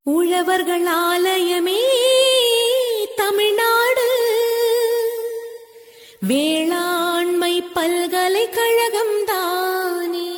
உழவர்கள் ஆலயமே தமிழ்நாடு வேளாண்மை பல்கலைக்கழகம் தானே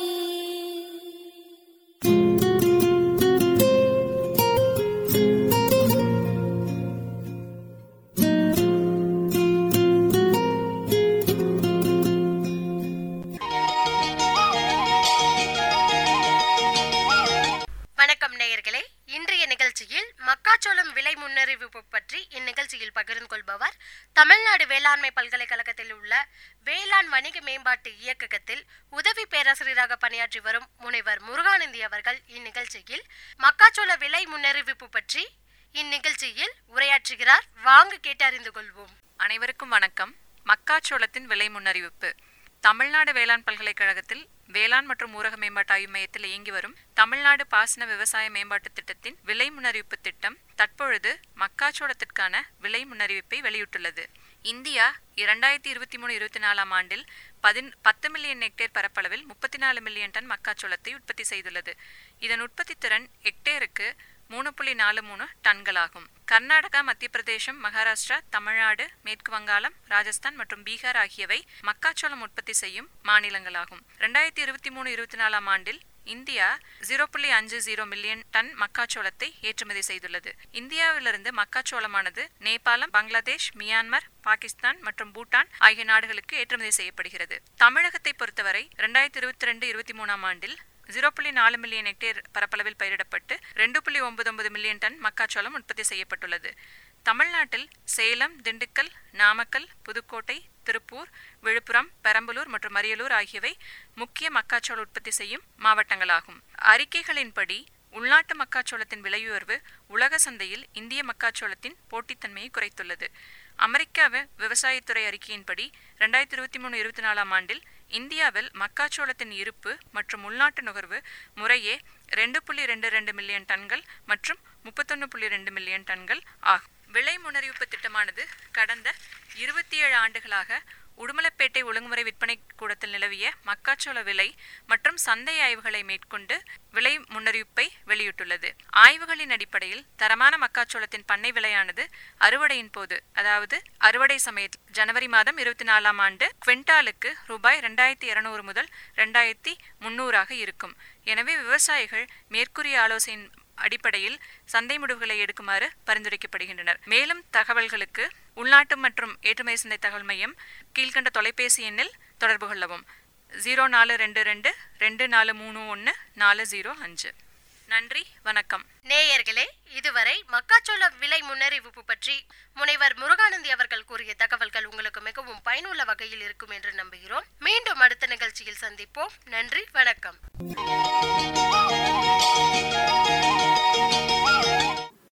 வணக்கம் நேயர்களே இன்றைய நிகழ்ச்சியில் மக்காச்சோளம் விலை முன்னறிவிப்பு பற்றி இந்நிகழ்ச்சியில் பகிர்ந்து கொள்பவர் தமிழ்நாடு வேளாண்மை பல்கலைக்கழகத்தில் உள்ள வேளாண் வணிக மேம்பாட்டு இயக்ககத்தில் உதவி பேராசிரியராக பணியாற்றி வரும் முனைவர் முருகானந்தி அவர்கள் இந்நிகழ்ச்சியில் மக்காச்சோள விலை முன்னறிவிப்பு பற்றி இந்நிகழ்ச்சியில் உரையாற்றுகிறார் வாங்க கேட்டு அறிந்து கொள்வோம் அனைவருக்கும் வணக்கம் மக்காச்சோளத்தின் விலை முன்னறிவிப்பு தமிழ்நாடு வேளாண் பல்கலைக்கழகத்தில் வேளாண் மற்றும் ஊரக மேம்பாட்டு ஆய்வு மையத்தில் இயங்கி வரும் தமிழ்நாடு பாசன விவசாய மேம்பாட்டு திட்டத்தின் விலை முன்னறிவிப்பு திட்டம் தற்பொழுது மக்காச்சோளத்திற்கான விலை முன்னறிவிப்பை வெளியிட்டுள்ளது இந்தியா இரண்டாயிரத்தி இருபத்தி மூணு இருபத்தி நாலாம் ஆண்டில் பதின் பத்து மில்லியன் ஹெக்டேர் பரப்பளவில் முப்பத்தி நாலு மில்லியன் டன் மக்காச்சோளத்தை உற்பத்தி செய்துள்ளது இதன் உற்பத்தி திறன் ஹெக்டேருக்கு மூணு புள்ளி நாலு மூணு டன்களாகும் கர்நாடகா மத்திய பிரதேசம் மகாராஷ்டிரா தமிழ்நாடு மேற்கு வங்காளம் ராஜஸ்தான் மற்றும் பீகார் ஆகியவை மக்காச்சோளம் உற்பத்தி செய்யும் மாநிலங்களாகும் ரெண்டாயிரத்தி இருபத்தி மூணு இருபத்தி நாலாம் ஆண்டில் இந்தியா ஜீரோ புள்ளி அஞ்சு ஜீரோ மில்லியன் டன் மக்காச்சோளத்தை ஏற்றுமதி செய்துள்ளது இந்தியாவிலிருந்து மக்காச்சோளமானது நேபாளம் பங்களாதேஷ் மியான்மர் பாகிஸ்தான் மற்றும் பூட்டான் ஆகிய நாடுகளுக்கு ஏற்றுமதி செய்யப்படுகிறது தமிழகத்தை பொறுத்தவரை ரெண்டாயிரத்தி இருபத்தி ரெண்டு இருபத்தி மூணாம் ஆண்டில் ஜீரோ புள்ளி நாலு மில்லியன் ஹெக்டேர் பரப்பளவில் பயிரிடப்பட்டு ரெண்டு புள்ளி ஒன்பது ஒன்பது மில்லியன் டன் மக்காச்சோளம் உற்பத்தி செய்யப்பட்டுள்ளது தமிழ்நாட்டில் சேலம் திண்டுக்கல் நாமக்கல் புதுக்கோட்டை திருப்பூர் விழுப்புரம் பெரம்பலூர் மற்றும் அரியலூர் ஆகியவை முக்கிய மக்காச்சோள உற்பத்தி செய்யும் மாவட்டங்களாகும் அறிக்கைகளின்படி உள்நாட்டு மக்காச்சோளத்தின் விலையுயர்வு உலக சந்தையில் இந்திய மக்காச்சோளத்தின் போட்டித்தன்மையை குறைத்துள்ளது அமெரிக்க விவசாயத்துறை அறிக்கையின்படி ரெண்டாயிரத்தி இருபத்தி மூணு இருபத்தி நாலாம் ஆண்டில் இந்தியாவில் மக்காச்சோளத்தின் இருப்பு மற்றும் உள்நாட்டு நுகர்வு முறையே ரெண்டு புள்ளி ரெண்டு ரெண்டு மில்லியன் டன்கள் மற்றும் முப்பத்தொன்று புள்ளி ரெண்டு மில்லியன் டன்கள் ஆகும் விலை முன்னறிவிப்பு திட்டமானது கடந்த இருபத்தி ஏழு ஆண்டுகளாக உடுமலைப்பேட்டை ஒழுங்குமுறை விற்பனை கூடத்தில் நிலவிய மக்காச்சோள விலை மற்றும் சந்தை ஆய்வுகளை மேற்கொண்டு விலை முன்னறிவிப்பை வெளியிட்டுள்ளது ஆய்வுகளின் அடிப்படையில் தரமான மக்காச்சோளத்தின் பண்ணை விலையானது அறுவடையின் போது அதாவது அறுவடை சமயத்தில் ஜனவரி மாதம் இருபத்தி நாலாம் ஆண்டு குவிண்டாலுக்கு ரூபாய் ரெண்டாயிரத்தி இருநூறு முதல் ரெண்டாயிரத்தி முன்னூறாக இருக்கும் எனவே விவசாயிகள் மேற்கூறிய ஆலோசனையின் அடிப்படையில் சந்தை முடிவுகளை எடுக்குமாறு பரிந்துரைக்கப்படுகின்றனர் மேலும் தகவல்களுக்கு உள்நாட்டு மற்றும் ஏற்றுமதி சந்தை தகவல் மையம் கீழ்கண்ட தொலைபேசி எண்ணில் தொடர்பு கொள்ளவும் ஜீரோ நாலு ரெண்டு ரெண்டு ரெண்டு நாலு மூணு ஒன்று நாலு ஜீரோ அஞ்சு நன்றி வணக்கம் நேயர்களே இதுவரை மக்காச்சோள விலை முன்னறிவிப்பு பற்றி முனைவர் முருகானந்தி அவர்கள் கூறிய தகவல்கள் உங்களுக்கு மிகவும் பயனுள்ள வகையில் இருக்கும் என்று நம்புகிறோம் மீண்டும் அடுத்த நிகழ்ச்சியில் சந்திப்போம் நன்றி வணக்கம்